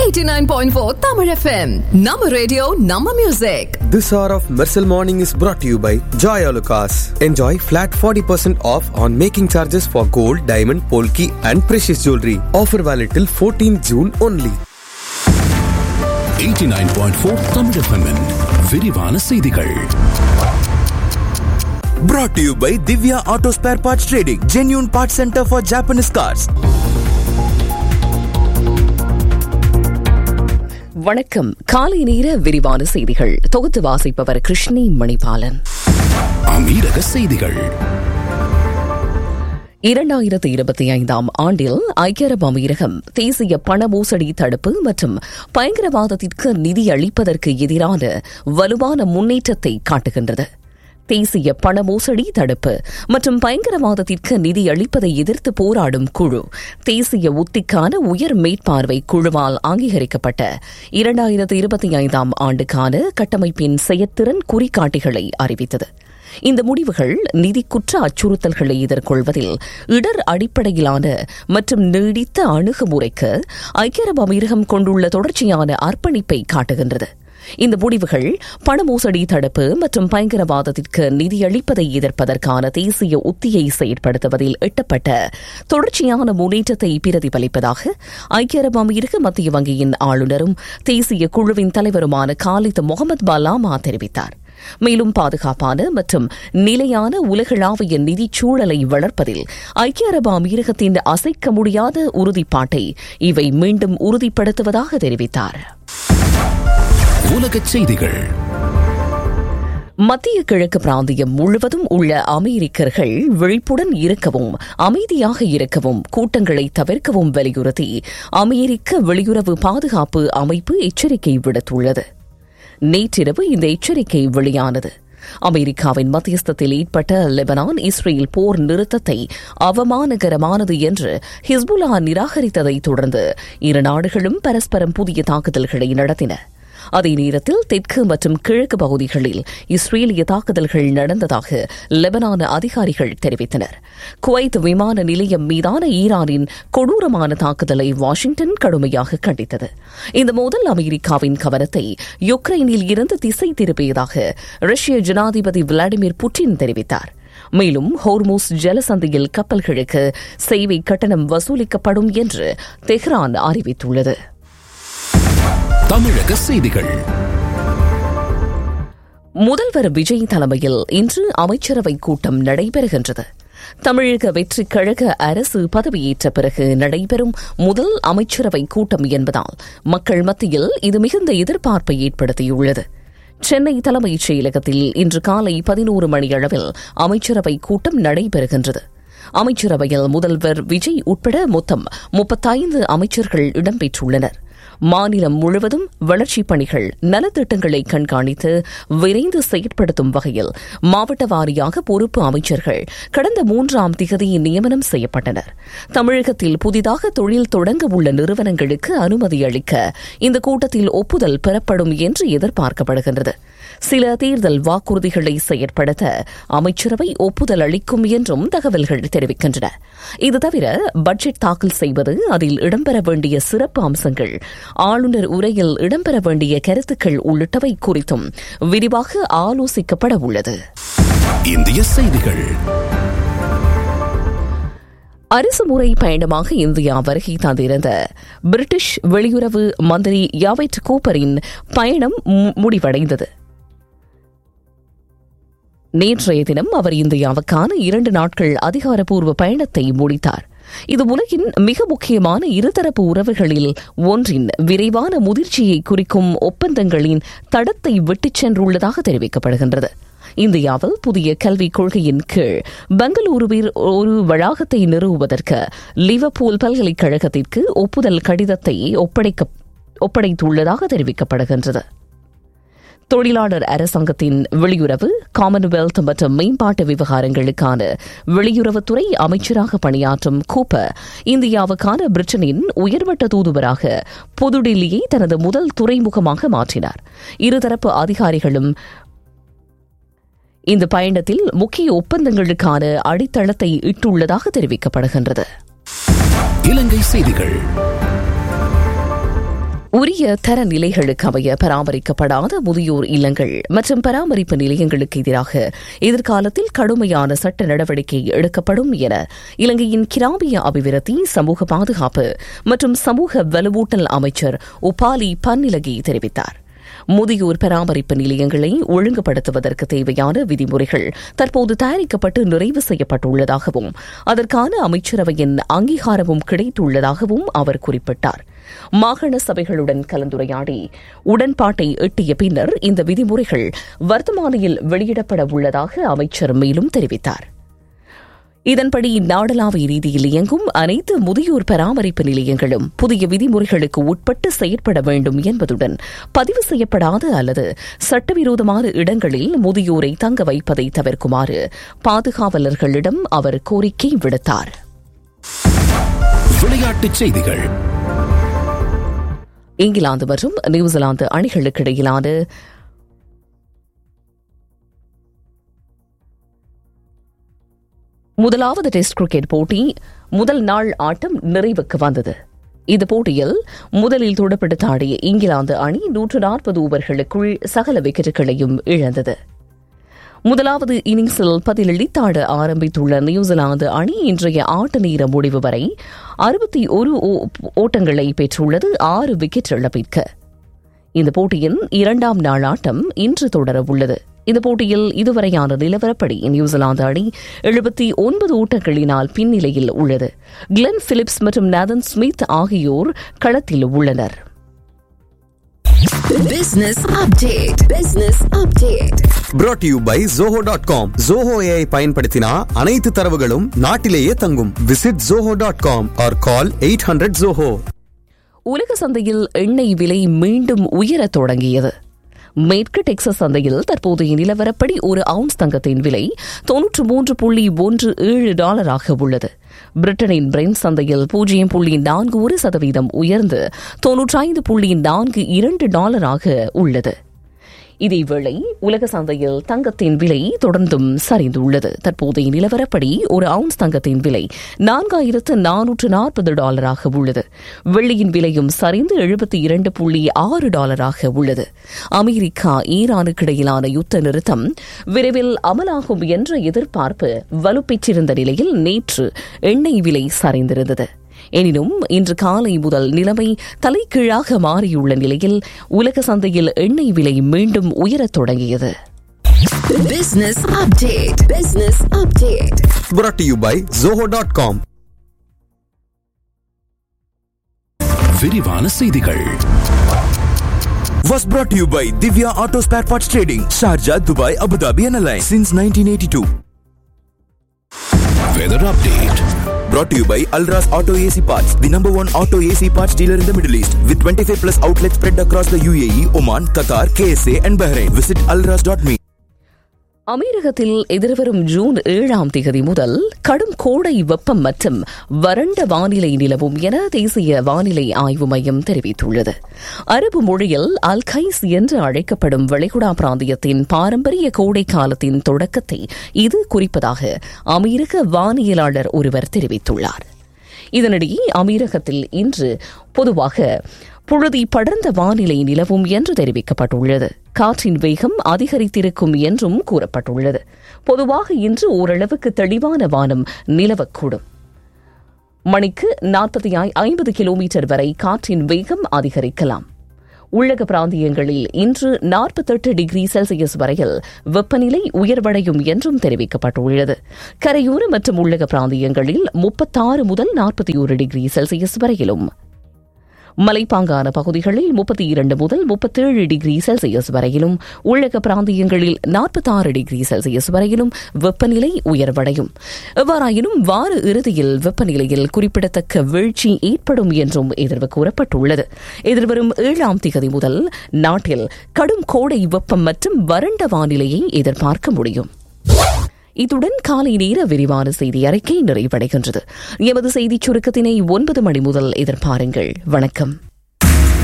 89.4 Tamil FM. Nama radio, Nama music. This hour of Mercel Morning is brought to you by Joy Alucas. Enjoy flat 40% off on making charges for gold, diamond, polki and precious jewelry. Offer valid till 14 June only. 89.4 Tamil FM -இன் விரிவான செய்திகள் Brought to you by Divya Auto Spare Parts Trading, genuine parts center for Japanese cars. வணக்கம் காலை நேர விரிவான செய்திகள் தொகுத்து வாசிப்பவர் கிருஷ்ணி மணிபாலன் அமீரக செய்திகள் இரண்டாயிரத்து இருபத்தி ஐந்தாம் ஆண்டில் ஐக்கிய அரபு அமீரகம் தேசிய பண மோசடி தடுப்பு மற்றும் பயங்கரவாதத்திற்கு நிதி அளிப்பதற்கு எதிரான வலுவான முன்னேற்றத்தை காட்டுகின்றது தேசிய பண மோசடி தடுப்பு மற்றும் பயங்கரவாதத்திற்கு நிதி அளிப்பதை எதிர்த்து போராடும் குழு தேசிய உத்திக்கான உயர் மேற்பார்வை குழுவால் அங்கீகரிக்கப்பட்ட இரண்டாயிரத்து இருபத்தி ஐந்தாம் ஆண்டுக்கான கட்டமைப்பின் செயற்திறன் குறிகாட்டிகளை அறிவித்தது இந்த முடிவுகள் நிதி குற்ற அச்சுறுத்தல்களை எதிர்கொள்வதில் இடர் அடிப்படையிலான மற்றும் நீடித்த அணுகுமுறைக்கு ஐக்கிய அரபு அமீரகம் கொண்டுள்ள தொடர்ச்சியான அர்ப்பணிப்பை காட்டுகின்றது இந்த முடிவுகள் பண மோசடி தடுப்பு மற்றும் பயங்கரவாதத்திற்கு நிதியளிப்பதை எதிர்ப்பதற்கான தேசிய உத்தியை செயற்படுத்துவதில் எட்டப்பட்ட தொடர்ச்சியான முன்னேற்றத்தை பிரதிபலிப்பதாக ஐக்கிய அரபு அமீரக மத்திய வங்கியின் ஆளுநரும் தேசிய குழுவின் தலைவருமான காலித் முகமது பாலாமா தெரிவித்தார் மேலும் பாதுகாப்பான மற்றும் நிலையான உலகளாவிய நிதிச் சூழலை வளர்ப்பதில் ஐக்கிய அரபு அமீரகத்தின் அசைக்க முடியாத உறுதிப்பாட்டை இவை மீண்டும் உறுதிப்படுத்துவதாக தெரிவித்தார் உலகச் செய்திகள் மத்திய கிழக்கு பிராந்தியம் முழுவதும் உள்ள அமெரிக்கர்கள் விழிப்புடன் இருக்கவும் அமைதியாக இருக்கவும் கூட்டங்களை தவிர்க்கவும் வலியுறுத்தி அமெரிக்க வெளியுறவு பாதுகாப்பு அமைப்பு எச்சரிக்கை விடுத்துள்ளது நேற்றிரவு இந்த எச்சரிக்கை வெளியானது அமெரிக்காவின் மத்தியஸ்தத்தில் ஏற்பட்ட லெபனான் இஸ்ரேல் போர் நிறுத்தத்தை அவமானகரமானது என்று ஹிஸ்புல்லா நிராகரித்ததை தொடர்ந்து இரு நாடுகளும் பரஸ்பரம் புதிய தாக்குதல்களை நடத்தின அதே நேரத்தில் தெற்கு மற்றும் கிழக்கு பகுதிகளில் இஸ்ரேலிய தாக்குதல்கள் நடந்ததாக லெபனான் அதிகாரிகள் தெரிவித்தனர் குவைத் விமான நிலையம் மீதான ஈரானின் கொடூரமான தாக்குதலை வாஷிங்டன் கடுமையாக கண்டித்தது இந்த மோதல் அமெரிக்காவின் கவனத்தை யுக்ரைனில் இருந்து திசை திருப்பியதாக ரஷ்ய ஜனாதிபதி விளாடிமிர் புட்டின் தெரிவித்தார் மேலும் ஹோர்மூஸ் ஜலசந்தியில் கப்பல்களுக்கு சேவை கட்டணம் வசூலிக்கப்படும் என்று தெஹ்ரான் அறிவித்துள்ளது தமிழக செய்திகள் முதல்வர் விஜய் தலைமையில் இன்று அமைச்சரவை கூட்டம் நடைபெறுகின்றது தமிழக வெற்றிக் கழக அரசு பதவியேற்ற பிறகு நடைபெறும் முதல் அமைச்சரவை கூட்டம் என்பதால் மக்கள் மத்தியில் இது மிகுந்த எதிர்பார்ப்பை ஏற்படுத்தியுள்ளது சென்னை தலைமைச் செயலகத்தில் இன்று காலை பதினோரு மணியளவில் அமைச்சரவை கூட்டம் நடைபெறுகின்றது அமைச்சரவையில் முதல்வர் விஜய் உட்பட மொத்தம் முப்பத்தைந்து அமைச்சர்கள் இடம்பெற்றுள்ளனர் மாநிலம் முழுவதும் வளர்ச்சிப் பணிகள் நலத்திட்டங்களை கண்காணித்து விரைந்து செயற்படுத்தும் வகையில் மாவட்ட வாரியாக பொறுப்பு அமைச்சர்கள் கடந்த மூன்றாம் திகதி நியமனம் செய்யப்பட்டனர் தமிழகத்தில் புதிதாக தொழில் தொடங்க உள்ள நிறுவனங்களுக்கு அனுமதி அளிக்க இந்த கூட்டத்தில் ஒப்புதல் பெறப்படும் என்று எதிர்பார்க்கப்படுகின்றது சில தேர்தல் வாக்குறுதிகளை செயற்படுத்த அமைச்சரவை ஒப்புதல் அளிக்கும் என்றும் தகவல்கள் தெரிவிக்கின்றன இது தவிர பட்ஜெட் தாக்கல் செய்வது அதில் இடம்பெற வேண்டிய சிறப்பு அம்சங்கள் ஆளுநர் உரையில் இடம்பெற வேண்டிய கருத்துக்கள் உள்ளிட்டவை குறித்தும் விரிவாக ஆலோசிக்கப்பட உள்ளது இந்திய செய்திகள் அரசுமுறை பயணமாக இந்தியா வருகை தந்திருந்த பிரிட்டிஷ் வெளியுறவு மந்திரி யாவெட் கூப்பரின் பயணம் முடிவடைந்தது நேற்றைய தினம் அவர் இந்தியாவுக்கான இரண்டு நாட்கள் அதிகாரப்பூர்வ பயணத்தை முடித்தார் இது உலகின் மிக முக்கியமான இருதரப்பு உறவுகளில் ஒன்றின் விரைவான முதிர்ச்சியை குறிக்கும் ஒப்பந்தங்களின் தடத்தை விட்டுச் சென்றுள்ளதாக தெரிவிக்கப்படுகின்றது இந்தியாவில் புதிய கல்விக் கொள்கையின் கீழ் பெங்களூருவில் ஒரு வளாகத்தை நிறுவுவதற்கு லிவர்பூல் பல்கலைக்கழகத்திற்கு ஒப்புதல் கடிதத்தை ஒப்படைக்க ஒப்படைத்துள்ளதாக தெரிவிக்கப்படுகின்றது தொழிலாளர் அரசாங்கத்தின் வெளியுறவு காமன்வெல்த் மற்றும் மேம்பாட்டு விவகாரங்களுக்கான வெளியுறவுத்துறை அமைச்சராக பணியாற்றும் கூப்பர் இந்தியாவுக்கான பிரிட்டனின் உயர்மட்ட தூதுவராக புதுடில்லியை தனது முதல் துறைமுகமாக மாற்றினார் இருதரப்பு அதிகாரிகளும் இந்த பயணத்தில் முக்கிய ஒப்பந்தங்களுக்கான அடித்தளத்தை இட்டுள்ளதாக தெரிவிக்கப்படுகின்றது இலங்கை செய்திகள் உரிய தரநிலைகளுக்கு அமைய பராமரிக்கப்படாத முதியோர் இல்லங்கள் மற்றும் பராமரிப்பு நிலையங்களுக்கு எதிராக எதிர்காலத்தில் கடுமையான சட்ட நடவடிக்கை எடுக்கப்படும் என இலங்கையின் கிராமிய அபிவிருத்தி சமூக பாதுகாப்பு மற்றும் சமூக வலுவூட்டல் அமைச்சர் உபாலி பன்னிலகி தெரிவித்தார் முதியோர் பராமரிப்பு நிலையங்களை ஒழுங்குபடுத்துவதற்கு தேவையான விதிமுறைகள் தற்போது தயாரிக்கப்பட்டு நிறைவு செய்யப்பட்டுள்ளதாகவும் அதற்கான அமைச்சரவையின் அங்கீகாரமும் கிடைத்துள்ளதாகவும் அவர் குறிப்பிட்டார் மாகாண சபைகளுடன் கலந்துரையாடி உடன்பாட்டை எட்டிய பின்னர் இந்த விதிமுறைகள் வர்த்தமானியில் வெளியிடப்பட உள்ளதாக அமைச்சர் மேலும் தெரிவித்தார் இதன்படி நாடளாவிய ரீதியில் இயங்கும் அனைத்து முதியோர் பராமரிப்பு நிலையங்களும் புதிய விதிமுறைகளுக்கு உட்பட்டு செயற்பட வேண்டும் என்பதுடன் பதிவு செய்யப்படாத அல்லது சட்டவிரோதமான இடங்களில் முதியோரை தங்க வைப்பதை தவிர்க்குமாறு பாதுகாவலர்களிடம் அவர் கோரிக்கை விடுத்தார் விளையாட்டுச் செய்திகள் இங்கிலாந்து மற்றும் நியூசிலாந்து அணிகளுக்கு இடையிலான முதலாவது டெஸ்ட் கிரிக்கெட் போட்டி முதல் நாள் ஆட்டம் நிறைவுக்கு வந்தது இந்த போட்டியில் முதலில் துடுப்படுத்த ஆடிய இங்கிலாந்து அணி நூற்று நாற்பது ஓவர்களுக்குள் சகல விக்கெட்டுகளையும் இழந்தது முதலாவது இன்னிங்ஸில் பதிலளித்தாட ஆரம்பித்துள்ள நியூசிலாந்து அணி இன்றைய ஆட்ட நேர முடிவு வரை அறுபத்தி ஒரு ஓட்டங்களை பெற்றுள்ளது ஆறு விக்கெட் இழப்பிற்கு இந்த போட்டியின் இரண்டாம் நாள் ஆட்டம் இன்று தொடரவுள்ளது இந்த போட்டியில் இதுவரையான நிலவரப்படி நியூசிலாந்து அணி எழுபத்தி ஒன்பது ஓட்டங்களினால் பின்னிலையில் உள்ளது கிளென் பிலிப்ஸ் மற்றும் நேதன் ஸ்மித் ஆகியோர் களத்தில் உள்ளனர் Business update. Business update. brought to you by zoho.com zoho AI பயன்படுத்தினா அனைத்து தரவுகளும் நாட்டிலேயே தங்கும் visit zoho.com or call 800 zoho உலக சந்தையில் எண்ணெய் விலை மீண்டும் உயரத் தொடங்கியது மேற்கு டெக்சஸ் சந்தையில் தற்போதைய நிலவரப்படி ஒரு அவுன்ஸ் தங்கத்தின் விலை தொன்னூற்று மூன்று புள்ளி ஒன்று ஏழு டாலராக உள்ளது பிரிட்டனின் பிரெண்ட் சந்தையில் பூஜ்ஜியம் புள்ளி நான்கு ஒரு சதவீதம் உயர்ந்து தொன்னூற்றி ஐந்து புள்ளி நான்கு இரண்டு டாலராக உள்ளது இதேவேளை உலக சந்தையில் தங்கத்தின் விலை தொடர்ந்தும் சரிந்துள்ளது தற்போதைய நிலவரப்படி ஒரு அவுன்ஸ் தங்கத்தின் விலை நான்காயிரத்து நானூற்று நாற்பது டாலராக உள்ளது வெள்ளியின் விலையும் சரிந்து எழுபத்தி இரண்டு புள்ளி ஆறு டாலராக உள்ளது அமெரிக்கா ஈரானுக்கு இடையிலான யுத்த நிறுத்தம் விரைவில் அமலாகும் என்ற எதிர்பார்ப்பு வலுப்பெற்றிருந்த நிலையில் நேற்று எண்ணெய் விலை சரிந்திருந்தது எனினும் இன்று காலை முதல் நிலைமை தலைகீழாக மாறியுள்ள நிலையில் உலக சந்தையில் எண்ணெய் விலை மீண்டும் உயரத் தொடங்கியது Business update. Business update. brought to you by zoho.com விரிவான செய்திகள் Was brought to you by Divya Auto Spare Parts Trading, Sharjah, Dubai, Abu Dhabi, and Alliance since 1982. Weather update Brought to you by Alras Auto AC Parts, the number one auto AC parts dealer in the Middle East, with 25 plus outlets spread across the UAE, Oman, Qatar, KSA, and Bahrain. Visit alras.me. அமீரகத்தில் எதிர்வரும் June ஏழாம் தேதி முதல் கடும் கோடை வெப்பம் மற்றும் வறண்ட வானிலை நிலவும் என தேசிய வானிலை ஆய்வு மையம் தெரிவித்துள்ளது அரபு மொழியில் அல்கைஸ் என்று அழைக்கப்படும் வளைகுடா பிராந்தியத்தின் பாரம்பரிய கோடை காலத்தின் தொடக்கத்தை இது குறிப்பதாக அமீரக வானியலாளர் ஒருவர் தெரிவித்துள்ளார் இதனிடையே அமீரகத்தில் இன்று பொதுவாக புழுதி படர்ந்த வானிலை நிலவும் என்று தெரிவிக்கப்பட்டுள்ளது காற்றின் வேகம் அதிகரித்திருக்கும் என்றும் கூறப்பட்டுள்ளது பொதுவாக இன்று ஓரளவுக்கு தெளிவான வானம் நிலவக்கூடும் மணிக்கு நாற்பத்தி ஐம்பது கிலோமீட்டர் வரை காற்றின் வேகம் அதிகரிக்கலாம் உள்ளக பிராந்தியங்களில் இன்று நாற்பத்தெட்டு டிகிரி செல்சியஸ் வரையில் வெப்பநிலை உயர்வடையும் என்றும் தெரிவிக்கப்பட்டுள்ளது கரையோர மற்றும் உள்ளக பிராந்தியங்களில் முப்பத்தாறு முதல் நாற்பத்தி ஒரு டிகிரி செல்சியஸ் வரையிலும் மலைப்பாங்கான பகுதிகளில் முப்பத்தி இரண்டு முதல் முப்பத்தேழு டிகிரி செல்சியஸ் வரையிலும் உள்ளக பிராந்தியங்களில் நாற்பத்தாறு டிகிரி செல்சியஸ் வரையிலும் வெப்பநிலை உயர்வடையும் எவ்வாறாயினும் வார இறுதியில் வெப்பநிலையில் குறிப்பிடத்தக்க வீழ்ச்சி ஏற்படும் என்றும் எதிர்வு கூறப்பட்டுள்ளது எதிர்வரும் ஏழாம் திகதி முதல் நாட்டில் கடும் கோடை வெப்பம் மற்றும் வறண்ட வானிலையை எதிர்பார்க்க முடியும் இத்துடன் காலை நேர விரிவான செய்தி அறிக்கை நிறைவடைகின்றது எமது செய்திச் சுருக்கத்தினை ஒன்பது மணி முதல் எதிர்பாருங்கள் வணக்கம்